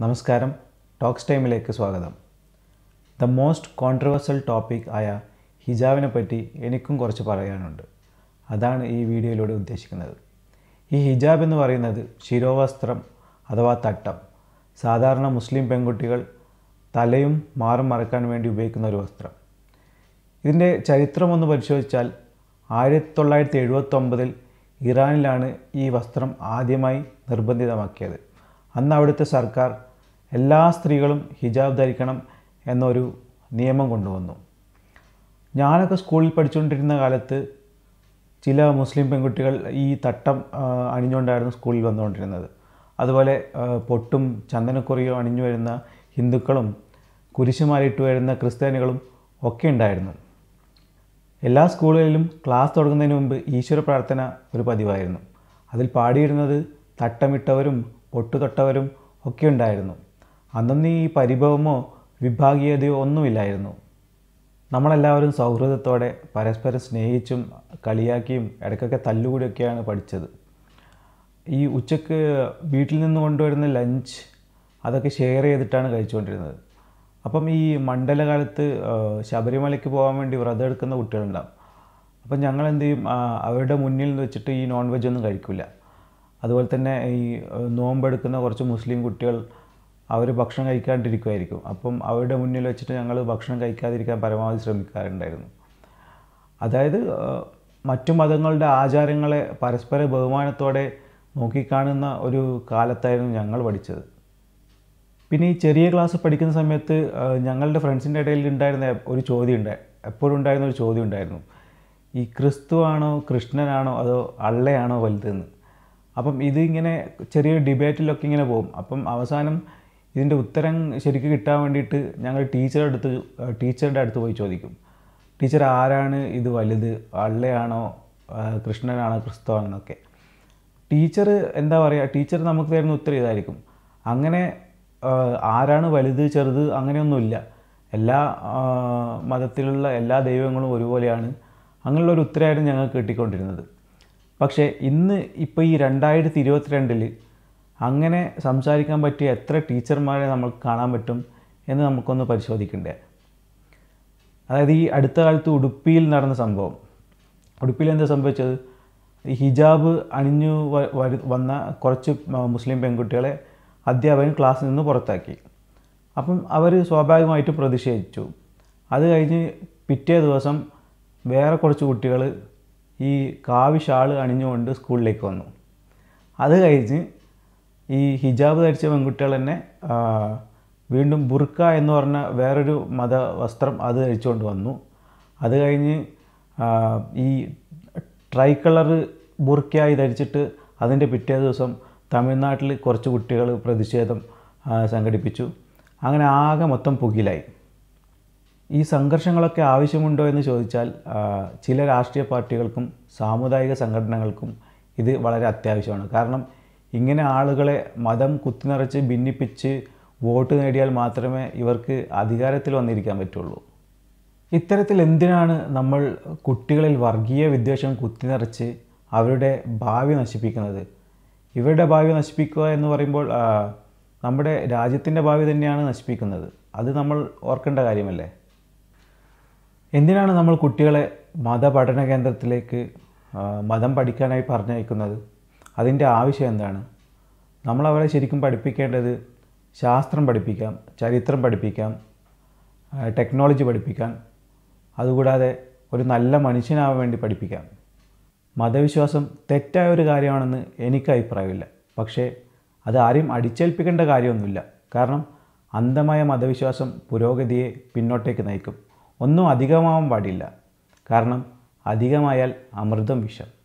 നമസ്കാരം ടോക്സ് ടൈമിലേക്ക് സ്വാഗതം ദ മോസ്റ്റ് കോൺട്രവേഴ്സൽ ടോപ്പിക് ആയ ഹിജാബിനെ പറ്റി എനിക്കും കുറച്ച് പറയാനുണ്ട് അതാണ് ഈ വീഡിയോയിലൂടെ ഉദ്ദേശിക്കുന്നത് ഈ ഹിജാബ് എന്ന് പറയുന്നത് ശിരോവസ്ത്രം അഥവാ തട്ടം സാധാരണ മുസ്ലിം പെൺകുട്ടികൾ തലയും മാറും മറക്കാൻ വേണ്ടി ഉപയോഗിക്കുന്ന ഒരു വസ്ത്രം ഇതിൻ്റെ ചരിത്രം ഒന്ന് പരിശോധിച്ചാൽ ആയിരത്തി തൊള്ളായിരത്തി എഴുപത്തൊമ്പതിൽ ഇറാനിലാണ് ഈ വസ്ത്രം ആദ്യമായി നിർബന്ധിതമാക്കിയത് അന്ന് അവിടുത്തെ സർക്കാർ എല്ലാ സ്ത്രീകളും ഹിജാബ് ധരിക്കണം എന്നൊരു നിയമം കൊണ്ടുവന്നു ഞാനൊക്കെ സ്കൂളിൽ പഠിച്ചുകൊണ്ടിരുന്ന കാലത്ത് ചില മുസ്ലിം പെൺകുട്ടികൾ ഈ തട്ടം ആ, അണിഞ്ഞുകൊണ്ടായിരുന്നു സ്കൂളിൽ വന്നുകൊണ്ടിരുന്നത് അതുപോലെ ആ, പൊട്ടും ചന്ദനക്കുറിയും അണിഞ്ഞു വരുന്ന ഹിന്ദുക്കളും കുരിശുമാലിട്ട് വരുന്ന ക്രിസ്ത്യാനികളും ഒക്കെ ഉണ്ടായിരുന്നു എല്ലാ സ്കൂളുകളിലും ക്ലാസ് തുടങ്ങുന്നതിന് മുമ്പ് ഈശ്വര പ്രാർത്ഥന ഒരു പതിവായിരുന്നു അതിൽ പാടിയിരുന്നത് തട്ടമിട്ടവരും പൊട്ടുതൊട്ടവരും ഒക്കെ ഉണ്ടായിരുന്നു അന്നൊന്നും ഈ പരിഭവമോ വിഭാഗീയതയോ ഒന്നുമില്ലായിരുന്നു നമ്മളെല്ലാവരും സൗഹൃദത്തോടെ പരസ്പരം സ്നേഹിച്ചും കളിയാക്കിയും ഇടയ്ക്കൊക്കെ തല്ലുകൂടിയൊക്കെയാണ് പഠിച്ചത് ഈ ഉച്ചക്ക് വീട്ടിൽ നിന്ന് കൊണ്ടുവരുന്ന ലഞ്ച് അതൊക്കെ ഷെയർ ചെയ്തിട്ടാണ് കഴിച്ചുകൊണ്ടിരുന്നത് അപ്പം ഈ മണ്ഡലകാലത്ത് ആ, ശബരിമലയ്ക്ക് പോകാൻ വേണ്ടി വ്രതം എടുക്കുന്ന കുട്ടികളുണ്ടാവും അപ്പം ഞങ്ങൾ എന്ത് ചെയ്യും ആ, അവരുടെ മുന്നിൽ നിന്ന് വെച്ചിട്ട് ഈ നോൺ വെജ് ഒന്നും കഴിക്കില്ല അതുപോലെ തന്നെ ഈ ആ, നോമ്പെടുക്കുന്ന കുറച്ച് മുസ്ലിം കുട്ടികൾ അവർ ഭക്ഷണം കഴിക്കാണ്ടിരിക്കുമായിരിക്കും അപ്പം അവരുടെ മുന്നിൽ വെച്ചിട്ട് ഞങ്ങൾ ഭക്ഷണം കഴിക്കാതിരിക്കാൻ പരമാവധി ശ്രമിക്കാറുണ്ടായിരുന്നു അതായത് ആ, മറ്റു മതങ്ങളുടെ ആചാരങ്ങളെ പരസ്പര ബഹുമാനത്തോടെ നോക്കിക്കാണുന്ന ഒരു കാലത്തായിരുന്നു ഞങ്ങൾ പഠിച്ചത് പിന്നെ ഈ ചെറിയ ക്ലാസ് പഠിക്കുന്ന സമയത്ത് ആ, ഞങ്ങളുടെ ഫ്രണ്ട്സിൻ്റെ ഇടയിൽ ഉണ്ടായിരുന്ന ഒരു ചോദ്യം ഉണ്ട് എപ്പോഴും ഉണ്ടായിരുന്ന ഒരു ചോദ്യം ഉണ്ടായിരുന്നു ഈ ക്രിസ്തു ആണോ കൃഷ്ണനാണോ അതോ അള്ളയാണോ വലുതെന്ന് അപ്പം ഇതിങ്ങനെ ചെറിയ ഡിബേറ്റിലൊക്കെ ഇങ്ങനെ പോകും അപ്പം അവസാനം ഇതിൻ്റെ ഉത്തരം ശരിക്കും കിട്ടാൻ വേണ്ടിയിട്ട് ഞങ്ങൾ ടീച്ചറുടെ അടുത്ത് ടീച്ചറുടെ അടുത്ത് പോയി ചോദിക്കും ടീച്ചർ ആരാണ് ഇത് വലുത് അള്ളയാണോ ആ, കൃഷ്ണനാണോ ക്രിസ്തു ആണെന്നൊക്കെ ടീച്ചർ എന്താ പറയുക ടീച്ചർ നമുക്ക് തരുന്ന ഉത്തരം ഇതായിരിക്കും അങ്ങനെ ആ, ആരാണ് വലുത് ചെറുത് അങ്ങനെയൊന്നുമില്ല എല്ലാ ആ, മതത്തിലുള്ള എല്ലാ ദൈവങ്ങളും ഒരുപോലെയാണ് അങ്ങനെയുള്ള ഒരു ഉത്തരമായിരുന്നു ഞങ്ങൾക്ക് കിട്ടിക്കൊണ്ടിരുന്നത് പക്ഷേ ഇന്ന് ഇപ്പോൾ ഈ രണ്ടായിരത്തി ഇരുപത്തിരണ്ടിൽ അങ്ങനെ സംസാരിക്കാൻ പറ്റിയ എത്ര ടീച്ചർമാരെ നമുക്ക് കാണാൻ പറ്റും എന്ന് നമുക്കൊന്ന് പരിശോധിക്കണ്ടേ അതായത് ഈ അടുത്ത കാലത്ത് ഉടുപ്പിയിൽ നടന്ന സംഭവം ഉടുപ്പിയിൽ എന്താ സംഭവിച്ചത് ഈ ഹിജാബ് അണിഞ്ഞു വ- വരു- വന്ന കുറച്ച് മ- മുസ്ലിം പെൺകുട്ടികളെ അധ്യാപകൻ ക്ലാസ്സിൽ നിന്ന് പുറത്താക്കി അപ്പം അവർ സ്വാഭാവികമായിട്ടും പ്രതിഷേധിച്ചു അത് കഴിഞ്ഞ് പിറ്റേ ദിവസം വേറെ കുറച്ച് കുട്ടികൾ ഈ കാവി ഷാള് അണിഞ്ഞുകൊണ്ട് സ്കൂളിലേക്ക് വന്നു അത് കഴിഞ്ഞ് ഈ ഹിജാബ് ധരിച്ച പെൺകുട്ടികൾ തന്നെ ആ, വീണ്ടും ബുർക്ക എന്ന് പറഞ്ഞ വേറൊരു മത വസ്ത്രം അത് ധരിച്ചുകൊണ്ട് വന്നു അത് കഴിഞ്ഞ് ആ, ഈ ട്രൈ കളർ ബുർക്കയായി ധരിച്ചിട്ട് അതിൻ്റെ പിറ്റേ ദിവസം തമിഴ്നാട്ടിൽ കുറച്ച് കുട്ടികൾ പ്രതിഷേധം ആ, സംഘടിപ്പിച്ചു അങ്ങനെ ആകെ മൊത്തം പുകിലായി ഈ സംഘർഷങ്ങളൊക്കെ ആവശ്യമുണ്ടോ എന്ന് ചോദിച്ചാൽ ആ, ചില രാഷ്ട്രീയ പാർട്ടികൾക്കും സാമുദായിക സംഘടനകൾക്കും ഇത് വളരെ അത്യാവശ്യമാണ് കാരണം ഇങ്ങനെ ആളുകളെ മതം കുത്തിനിറച്ച് ഭിന്നിപ്പിച്ച് വോട്ട് നേടിയാൽ മാത്രമേ ഇവർക്ക് അധികാരത്തിൽ വന്നിരിക്കാൻ പറ്റുള്ളൂ ഇത്തരത്തിൽ എന്തിനാണ് നമ്മൾ കുട്ടികളിൽ വർഗീയ വിദ്വേഷം കുത്തിനിറച്ച് അവരുടെ ഭാവി നശിപ്പിക്കുന്നത് ഇവരുടെ ഭാവി നശിപ്പിക്കുക എന്ന് പറയുമ്പോൾ ആ, നമ്മുടെ രാജ്യത്തിൻ്റെ ഭാവി തന്നെയാണ് നശിപ്പിക്കുന്നത് അത് നമ്മൾ ഓർക്കേണ്ട കാര്യമല്ലേ എന്തിനാണ് നമ്മൾ കുട്ടികളെ മതപഠന കേന്ദ്രത്തിലേക്ക് ആ, മതം പഠിക്കാനായി പറഞ്ഞയക്കുന്നത് അതിൻ്റെ ആവശ്യം എന്താണ് നമ്മൾ അവരെ ശരിക്കും പഠിപ്പിക്കേണ്ടത് ശാസ്ത്രം പഠിപ്പിക്കാം ചരിത്രം പഠിപ്പിക്കാം ആ, ടെക്നോളജി പഠിപ്പിക്കാൻ അതുകൂടാതെ ഒരു നല്ല മനുഷ്യനാവാൻ വേണ്ടി പഠിപ്പിക്കാം മതവിശ്വാസം തെറ്റായ ഒരു കാര്യമാണെന്ന് എനിക്ക് അഭിപ്രായമില്ല പക്ഷേ അത് ആരെയും അടിച്ചേൽപ്പിക്കേണ്ട കാര്യമൊന്നുമില്ല കാരണം അന്ധമായ മതവിശ്വാസം പുരോഗതിയെ പിന്നോട്ടേക്ക് നയിക്കും ഒന്നും അധികമാവാൻ പാടില്ല കാരണം അധികമായാൽ അമൃതം വിഷം